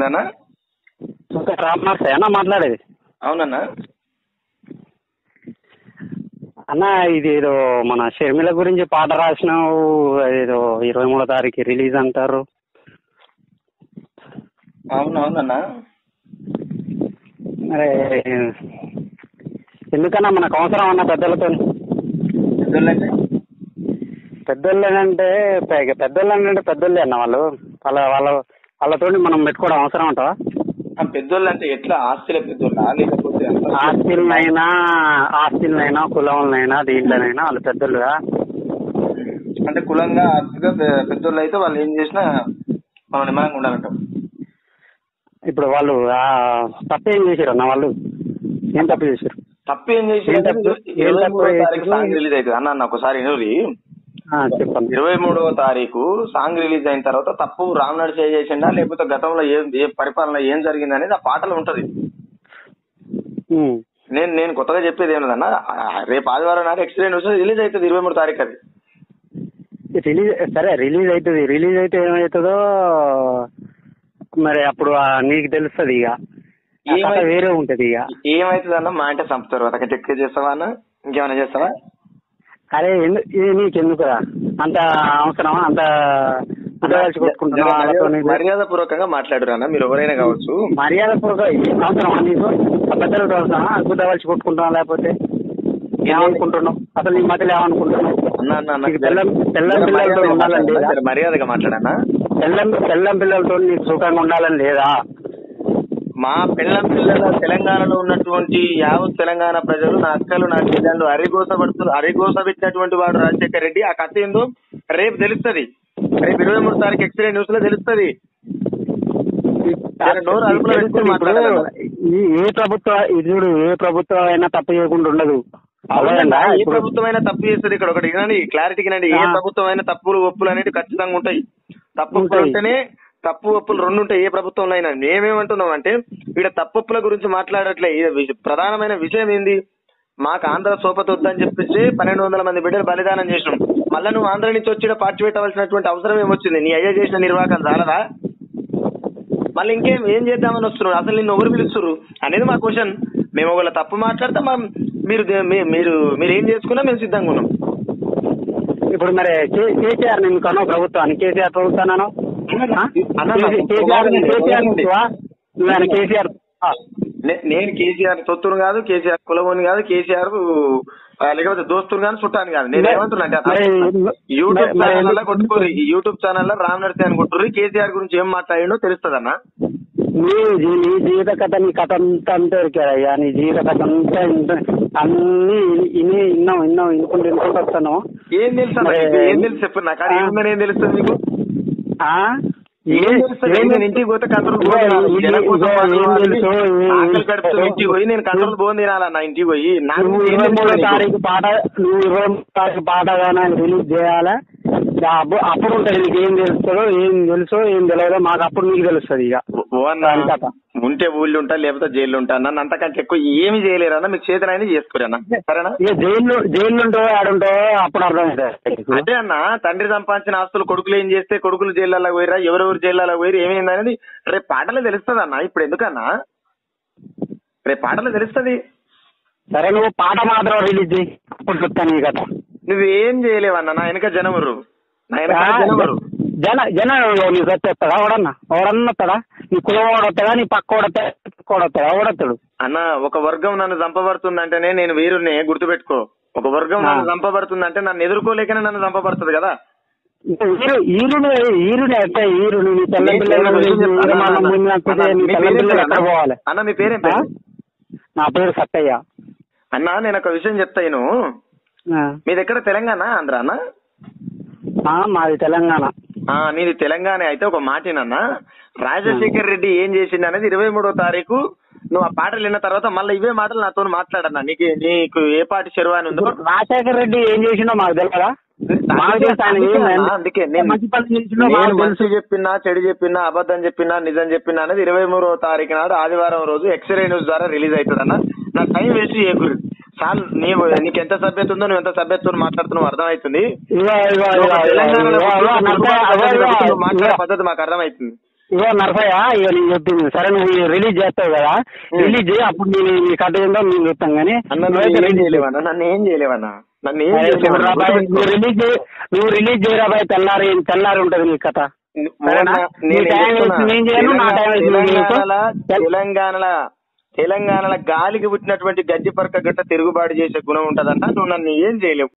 జరిగిందన్నా ఇంకా రామనాథ్ అన్న మాట్లాడేది అవునన్నా అన్న ఇది ఏదో మన షర్మిల గురించి పాట రాసినావు ఏదో ఇరవై మూడో తారీఖు రిలీజ్ అంటారు అవునవునన్నా మరి ఎందుకన్నా మనకు అవసరం అన్న పెద్దలతో పెద్దోళ్ళంటే పెద్దోళ్ళు అంటే పె- పెద్దోళ్ళు అంటే పెద్దోళ్ళే అన్న వాళ్ళు వాళ్ళ వాళ్ళ వాళ్ళతో మనం పెట్టుకోవడం అవసరం అంటావా ఆ పెద్దోళ్ళు అంటే ఎట్లా ఆస్తుల పెద్దోళ్ళా లేకపోతే అంత- ఆస్తిలనైనా ఆస్తిలనైనా కులంలోనైనా దీంట్లోనైనా వాళ్ళు పెద్దోళ్ళుగా అంటే కులంగా ఆస్తిగా పె- పెద్దోళ్ళు అయితే వాళ్ళు ఏం చేసినా మనం నిమ్మలంగా ఉండాలంటాం ఇప్పుడు వాళ్ళు ఆ తప్పేం చేశారు అన్న వాళ్ళు ఏం తప్పు చేశారు తప్పు ఏం చేసి ఏం తప్పు? ఏం ఇరవై తప్పు మూడో తారీఖు చేశారు? సాంగ్ రిలీజ్ అవుతుంది అన్న అన్న ఒకసారి ఇనురి ఆ, చెప్పండి ఇరవై మూడవ తారీఖు సాంగ్ రిలీజ్ అయిన తర్వాత తప్పు రామ్నాడు చేసిండా లేకపోతే గతంలో ఏం ఏ పరిపాలన ఏం జరిగింది అనేది ఆ పాటలో ఉంటది ఉమ్. నేను నేను కొత్తగా చెప్పేది ఏం లేదన్న ఆ, రేపు ఆదివారం నాడు ఎక్స్పీరియన్స్ వస్తే రిలీజ్ అవుతుంది ఇరవై మూడు తారీఖు అది రిలీజ్ సరే రిలీజ్ అవుతుంది రిలీజ్ అయితే ఏమవుతుందో మరి అప్పుడు ఆ నీకు తెలుస్తుంది ఇక ఆ కథ ఏమై- వేరే ఉంటది ఇక ఏమైతుంది అన్న మా అంటే చంపుతారు అతక చెక్ చేస్తావా అన్న ఇంకేమైనా చేస్తావా అరే ఎందు ఇది నీకెందుకురా అంత అవసరమా అంత ఉదయాల్సి కొట్టుకుంటున్నావా వాళ్ళతో నీకు? మర్యాద పూర్వకంగా మాట్లాడురు అన్న మీరు ఎవరైనా కావచ్చు మర్యాద పూర్వక అవసరమా నీకు ఆ పెద్దలతో అవసరమా గుద్దవలసి కొట్టుకుంటున్నావా లేకపోతే ఏమనుకుంటున్నావు అసలు నీ మధ్యలో ఏమనుకుంటున్నావు అన్న అన్న అన్న నీకు తెల్లం తెల్లం జర పిల్లలతో మర్యాదగా ఉండాలని మాట్లాడన్నా? లేదా జర మర్యాదగా మాట్లాడన్నా తెల్లం తెల్లం పిల్లలతో నీకు సుఖంగా ఉండాలని లేదా మా పిల్లం పిల్లల తెలంగాణలో ఉన్నటువంటి యావత్ తెలంగాణ ప్రజలు నా అక్కలు నా చెల్లెళ్ళు అరిగోసపడుతున్నారు అరిగోసబెట్టినటువంటి వాడు రాజశేఖర్ రెడ్డి ఆ కథ ఏందో రేపు తెలుస్తుంది రేపు ఇరవై మూడు తారీఖు ఎక్స్రే న్యూస్ లో తెలుస్తుంది జర నోరు అదుపులో పెట్టుకొని ఇప్పుడు మాట్లాడాలన్న. ఈ ఏ ప్రభుత్వ ఇది చూడు ఏ ప్రభుత్వం అయినా తప్పు చేయకుండా ఉండదు అవునన్నా, అవునండి, ఏ ఇప్పుడు- ప్రభుత్వం అయినా తప్పు చేస్తుంది ఇక్కడ ఒకటి వినండి క్లారిటీ వినండి ఏ ఆ. ప్రభుత్వం అయినా తప్పులు ఒప్పులు అనేవి ఖచ్చితంగా ఉంటాయి తప్పు ఒప్పులు ఉంటాయి. ఉంటేనే తప్పు ఒప్పులు రెండు ఉంటాయి ఏ ప్రభుత్వంలో అయినా మేమేమంటున్నాం అంటే ఇక్కడ తప్పు ఒప్పుల గురించి మాట్లాడట్లే ఈ వి- ప్రధానమైన విషయం ఏంది మాకు ఆంధ్ర సోపతి వద్దని చెప్పేసి పన్నెండు వందల మంది బిడ్డలు బలిదానం చేసినాం మళ్ళా నువ్వు ఆంధ్ర నుంచి వచ్చి పార్టీ పెట్టవలసినటువంటి అవసరం ఏమొచ్చింది నీ అయ్య చేసిన నిర్వాహకం చాలదా మళ్ళీ ఇంకేం ఏం చేద్దామని వస్తున్నారు అసలు నిన్ను ఎవరు పిలుస్తున్నారు అనేది మా క్వశ్చన్ మేము ఒకవేళ తప్పు మాట్లాడితే మా మీరు దే- మీ- మీరు మీరు ఏం చేసుకున్నా మేము సిద్ధంగా ఉన్నాం ఇప్పుడు మరి కే- కేసీఆర్ నేను కనో ప్రభుత్వాన్ని కేసీఆర్ ప్రభుత్వాన్ని అన్న, కేసీఆర్ కేసీఆర్ నువ్వా? నువ్వు ఆయన కేసీఆర్ ఆ. నే- నేను కేసీఆర్ తొత్తును కాదు కేసీఆర్ కులమోని కాదు కేసీఆర్ ఆ, లేకపోతే దోస్తును కాదు చుట్టాను కాదు నేను ఏమంటున్నా అంటే మరి- యూట్యూబ్ మరి- ఛానల్ కొట్టుకోరు ఈ యూట్యూబ్ ఛానల్ రామ్ నరసింహ అని కొట్టుర్రి కేసీఆర్ గురించి ఏం మాట్లాడిండో తెలుస్తుంది అన్న నీ జీ- నీ జీవిత కథ నీ కథ అంతా అంతా అయ్యా నీ జీవిత కథ అంతా ఇంత- అన్ని ఇని విన్నాం విన్నాం వినుకుంటూ వినుకుంటూ వస్తాను ఏం తెలుసు అన్న మరి- మీకు? ఏం తెలుసు చెప్పు నాకు అది ఏముందని ఏం తెలుస్తుంది మీకు ఆ? ఏం ఏ- తెలుస్తుంది ఏం నేను ఇంటికి పోతే కంట్రోల్ ఇగో, పోయి తినాలి. ఇది- జనం కోసం ఇగో, మాటలు ఏం మాట్లాడి తెలుసు, ఏ- ఆకలి కడుపుతో ఇంటికి పోయి నేను కంట్రోల్ పోని తినాలన్న ఇంటికి పోయి నాకు నువ్వు ఏం ఇరవై మూడో తెలుస్తుంది నీకు? తారీఖు పాట నువ్వు ఇరవై మూడో తారీఖు పాట కానీ రిలీజ్ చేయాలా దా- అప్పు- అప్పుడు ఉంటుంది నీకు ఏం తెలుస్తుందో ఏం తెలుసో ఏం తెలియదో మాకు అప్పుడు నీకు తెలుస్తుంది ఇక ఓ అన్న దాని కథ. ఉంటే ఊళ్ళో ఉంటా లేకపోతే జైల్లో ఉంటా నన్ను అంతకంటే ఎక్కువ ఏమి చేయలేరన్న మీకు చేతనైనా చేసుకోరన్న సరేనా ఇక జైలు జైలు ఉంటో ఆడుంటో అప్పుడు అర్థమవుతుంది అదే అన్న తండ్రి సంపాదించిన ఆస్తులు కొడుకులు ఏం చేస్తే కొడుకులు జైల్లో పోయిరా ఎవరెవరు జైల్లో పోయిరు ఏమైంది అనేది రేపు పాటలో తెలుస్తుంది అన్న ఇప్పుడు ఎందుకన్నా రేపు పాటలో తెలుస్తుంది సరే నువ్వు పాట మాత్రం రిలీజ్ చేయి అప్పుడు చెప్తాను ఈ కథ నువ్వేం చేయలేవన్న నా వెనక జనమురు నా వెనక జనమురు జన జన నీకు వచ్చేస్తాడా ఎవడన్నా ఎవడన్నా వస్తాడా నీ కులం వస్తాడా నీ పక్క వస్తాడా పక్క వస్తాడా ఎవడొస్తాడు అన్న ఒక వర్గం నన్ను చంపబడుతుందంటేనే నేను వీరుని గుర్తుపెట్టుకో ఒక వర్గం నన్ను ఆ. చంపబడుతుందంటే నన్ను ఎదుర్కోలేకనే నన్ను చంపబడుతుంది కదా ఈరు ఈరుని ఈరుని అంటే ఈరుని నీ తెల్ల నేను పిల్లలు ఒక విషయం చెప్తాను. ఈరు మన ముందు నచ్చితే అన్న, నీ మీ తెల్ల పేరేం పిల్లలు పేరు ఎక్కడ అన్న? పోవాలి అన్న మీ పేరేం ఆ? పేరు నా పేరు సత్తయ్య అన్న నేను ఒక విషయం చెప్తాను ఆ. మీ దగ్గర తెలంగాణ ఆంధ్ర అన్న ఆ, మాది తెలంగాణ ఆ, నీది తెలంగాణ అయితే ఒక మాటేనన్న రాజశేఖర్ రెడ్డి ఏం చేసింది అనేది ఇరవై మూడో తారీఖు నువ్వు ఆ పాటలు విన్న తర్వాత మళ్ళీ ఇవే మాటలు నాతో మాట్లాడన్నా నీకు నీకు ఏ పాటి శర్వాణి ఉందో ఇప్పుడు రాజశేఖర్ రెడ్డి ఏం చేసిండో మాకు తెలియదా మాకు తెలుసు ఆయన అందుకే ఏం- అన్న, అందుకే నేను మంచి పని చేసిండో నేను మాకు తెలుసు మంచి చెప్పినా చెడు చెప్పినా అబద్ధం చెప్పినా నిజం చెప్పినా అనేది ఇరవై మూడో తారీఖు నాడు ఆదివారం రోజు ఎక్స్రే న్యూస్ ద్వారా రిలీజ్ అవుతుంది అన్న నా టైం వేస్ట్ చేయకూడదు చాలు నీవు నీకు ఎంత సభ్యత ఉందో నువ్వు ఎంత సభ్యత్వం మాట్లాడుతున్నావు అర్థమవుతుంది ఇగో ఇగో నువ్వు ఇగో ఒక ఇగో తెలంగాణలో ఇగో పుట్టి ఇగో దుర్మార్గ నత్తయ్య, పద్ధతి ఇగో పెట్టుకుని నువ్వు మాట్లాడే ఇగో పద్ధతి మాకు అర్థమవుతుంది ఇగో నరసయ్య ఇక నేను చెప్పింది సరే నువ్వు రిలీజ్ చేస్తావు కదా రిలీజ్ చేయి అప్పుడు నేను నీ కథ ఏందో మేము చెప్తాం కానీ అన్న నువ్వైతే నువ్వు ఏం release చేయి. చేయలేవన్నా నన్ను ఏం చేయలేవన్నా నన్ను ఏం అరే చేయలేవన్నా చూడురా బాయ్, నువ్వు రిలీజ్ చేయి నువ్వు రిలీజ్ చేయరా బాయ్ తెల్లారి తెల్లారి ఉంటది నీ కథ సరేనా? నీ నేను టైం చెప్తున్నా, వేస్ట్ నేను చేయను, నా టైం వేస్ట్ నువ్వు చేయకు. తెలంగాణలో తెలంగాణలో తెలంగాణలో గాలికి పుట్టినటువంటి గడ్డి పరక గట్ట తిరుగుబాటు చేసే గుణం ఉంటదన్నా నువ్వు నన్ను ఏం చేయలేవు